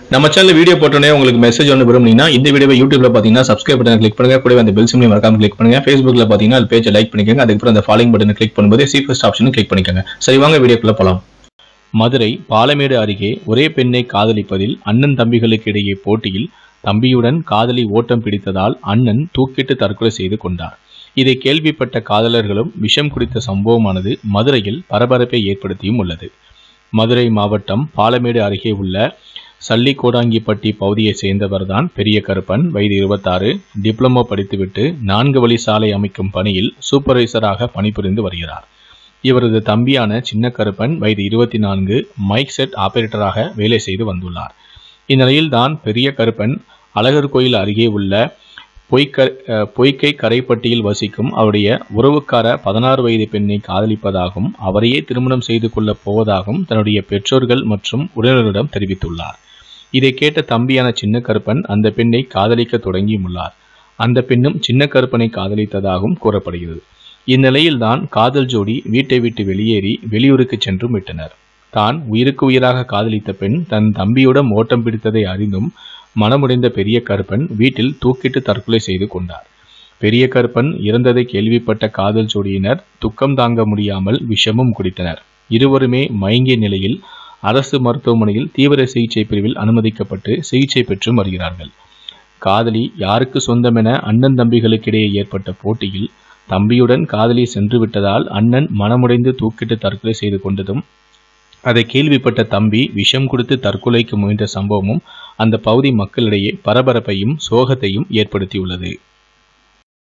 நம்ம channel video போட்டோன்னே உங்களுக்கு மெசேஜ் ஒன்று விரும்புனீங்கன்னா இந்த வீடியோவை யூடியூப்ல பார்த்தீங்கன்னா சப்ஸ்கிரைப் பட்டன் கிளிக் பண்ணுங்க கூடவே அந்த பெல் சிம்லையும் மறக்காம கிளிக் பண்ணுங்க ஃபேஸ்புக்ல பார்த்தீங்கன்னா அது பேஜை லைக் பண்ணிக்கோங்க அதுக்கப்புறம் அந்த ஃபாலோயிங் பட்டனை கிளிக் பண்ணும்போது சி ஃபர்ஸ்ட் ஆப்ஷனும் கிளிக் பண்ணிக்கோங்க சரி வாங்க வீடியோக்குள்ள போலாம் மதுரை பாலமேடு அருகே ஒரே பெண்ணை காதலிப்பதில் அண்ணன் தம்பிகளுக்கு இடையே போட்டியில் தம்பியுடன் காதலி ஓட்டம் பிடித்ததால் அண்ணன் தூக்கிட்டு தற்கொலை செய்து கொண்டார் இதை கேள்விப்பட்ட காதலர்களும் விஷம் குடித்த சம்பவமானது மதுரையில் பரபரப்பை ஏற்படுத்தியும் உள்ளது மதுரை மாவட்டம் பாலமேடு அருகே உள்ள சல்லிகோடாங்கிப்பட்டி பகுதியைச் சேர்ந்தவர்தான் பெரிய கருப்பன் வயது இருபத்தாறு டிப்ளமோ படித்துவிட்டு நான்கு வழி சாலை அமைக்கும் பணியில் சூப்பர்வைசராக பணிபுரிந்து வருகிறார் இவரது தம்பியான சின்ன கருப்பன் வயது இருபத்தி நான்கு மைக் செட் ஆபரேட்டராக வேலை செய்து வந்துள்ளார் இந்நிலையில்தான் பெரிய கருப்பன் அழகர் கோயில் அருகே உள்ள பொய்க்க அஹ், பொய்க்கை கரைப்பட்டியில் வசிக்கும் அவருடைய உறவுக்கார பதினாறு வயது பெண்ணை காதலிப்பதாகவும் அவரையே திருமணம் செய்து கொள்ளப் போவதாகவும் தன்னுடைய பெற்றோர்கள் மற்றும் உறவினரிடம் தெரிவித்துள்ளார் இதை கேட்ட தம்பியான சின்ன கருப்பன் அந்த பெண்ணை காதலிக்க தொடங்கியுள்ளார் அந்த பெண்ணும் சின்ன கருப்பனை காதலித்ததாகவும் கூறப்படுகிறது இந்நிலையில்தான் காதல் ஜோடி வீட்டை விட்டு வெளியேறி வெளியூருக்கு சென்றும் விட்டனர் தான் உயிருக்கு உயிராக காதலித்த பெண் தன் தம்பியுடன் ஓட்டம் பிடித்ததை அறிந்தும் மனமுடைந்த பெரிய கருப்பன் வீட்டில் தூக்கிட்டு தற்கொலை செய்து கொண்டார் பெரிய கருப்பன் இறந்ததை கேள்விப்பட்ட காதல் ஜோடியினர் துக்கம் தாங்க முடியாமல் விஷமும் குடித்தனர் இருவருமே மயங்கிய நிலையில் அரசு மருத்துவமனையில் தீவிர சிகிச்சை பிரிவில் அனுமதிக்கப்பட்டு சிகிச்சை பெற்றும் வருகிறார்கள் காதலி யாருக்கு சொந்தமென அண்ணன் தம்பிகளுக்கிடையே ஏற்பட்ட போட்டியில் தம்பியுடன் காதலி சென்று விட்டதால் அண்ணன் மனமுடைந்து தூக்கிட்டு தற்கொலை செய்து கொண்டதும் அதை கேள்விப்பட்ட தம்பி விஷம் கொடுத்து தற்கொலைக்கு முயன்ற சம்பவமும் அந்த பகுதி மக்களிடையே பரபரப்பையும் சோகத்தையும் ஏற்படுத்தியுள்ளது